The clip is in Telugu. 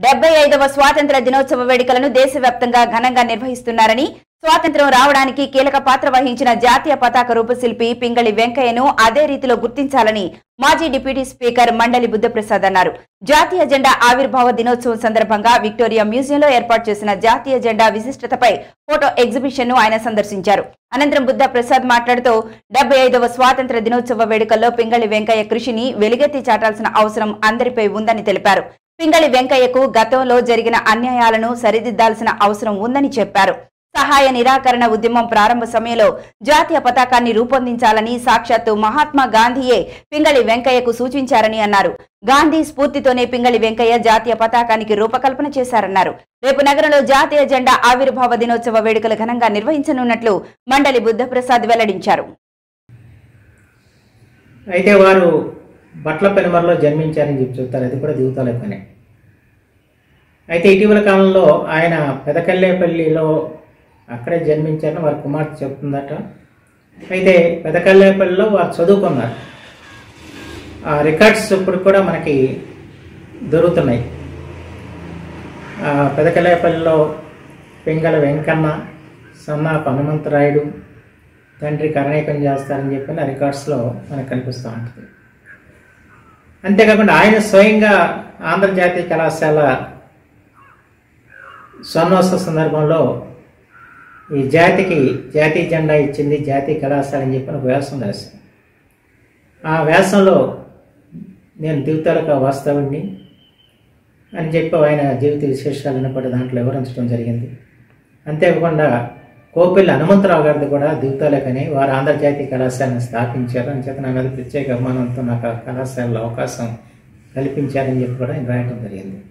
డెబ్బై ఐదవ స్వాతంత్ర దినోత్సవ వేడుకలను దేశవ్యాప్తంగా ఘనంగా నిర్వహిస్తున్నారని స్వాతంత్ర్యం రావడానికి కీలక పాత్ర వహించిన జాతీయ పతాక రూపశిల్పి పింగళి వెంకయ్యను అదే రీతిలో గుర్తించాలని మాజీ డిప్యూటీ స్పీకర్ మండలి బుద్ధప్రసాద్ అన్నారు జాతీయ జెండా ఆవిర్భావ దినోత్సవం సందర్భంగా విక్టోరియా మ్యూజియంలో ఏర్పాటు చేసిన జాతీయ జెండా విశిష్టతపై ఫోటో ఎగ్జిబిషన్ ను ఆయన సందర్శించారు అనంతరం బుద్ధ ప్రసాద్ మాట్లాడుతూ డెబ్బై ఐదవ స్వాతంత్ర దినోత్సవ వేడుకల్లో పింగళి వెంకయ్య కృషిని వెలుగెత్తి చాటాల్సిన అవసరం అందరిపై ఉందని తెలిపారు పింగళి వెంకయ్యకు గతంలో జరిగిన అన్యాయాలను సరిదిద్దాల్సిన అవసరం ఉందని చెప్పారు సహాయ నిరాకరణ ఉద్యమం ప్రారంభ సమయంలో జాతీయ పతాకాన్ని రూపొందించాలని సాక్షాత్తు మహాత్మా గాంధీయే పింగళి వెంకయ్యకు సూచించారని అన్నారు గాంధీ స్ఫూర్తితోనే పింగళి వెంకయ్య జాతీయ పతాకానికి రూపకల్పన చేశారన్నారు రేపు నగరంలో జాతీయ జెండా ఆవిర్భావ దినోత్సవ వేడుకలు ఘనంగా నిర్వహించనున్నట్లు మండలి బుద్ధప్రసాద్ వెల్లడించారు అయితే వారు బట్ల పెనుమరలో జన్మించారని చెప్పి చెప్తారు అది కూడా దిగుతాలే పని అయితే ఇటీవల కాలంలో ఆయన పెదకల్లేపల్లిలో అక్కడే జన్మించారని వారి కుమార్తె చెప్తుందట అయితే పెదకల్లేపల్లిలో వారు చదువుకున్నారు ఆ రికార్డ్స్ ఇప్పుడు కూడా మనకి దొరుకుతున్నాయి ఆ పెదకల్లేపల్లిలో పింగళ వెంకన్న సన్నా హనుమంతరాయుడు తండ్రి కరణీకం చేస్తారని చెప్పి ఆ రికార్డ్స్లో మనకు కనిపిస్తూ ఉంటుంది అంతేకాకుండా ఆయన స్వయంగా ఆంధ్రజాతీయ కళాశాల స్వర్ణోత్సవ సందర్భంలో ఈ జాతికి జాతీయ జెండా ఇచ్చింది జాతీయ కళాశాల అని చెప్పిన వ్యాసం రాశాను ఆ వ్యాసంలో నేను దిగుతాలక వాస్తవుణ్ణి అని చెప్పి ఆయన జీవిత విశేషాలను కూడా దాంట్లో వివరించడం జరిగింది అంతేకాకుండా కోపిల్లి హనుమంతరావు గారిది కూడా దిగుతాలకని వారు ఆంధ్రజాతీయ కళాశాలను స్థాపించారు అని చేత నా మీద ప్రత్యేక అభిమానంతో నాకు ఆ కళాశాలలో అవకాశం కల్పించారని చెప్పి కూడా ఆయన రాయటం జరిగింది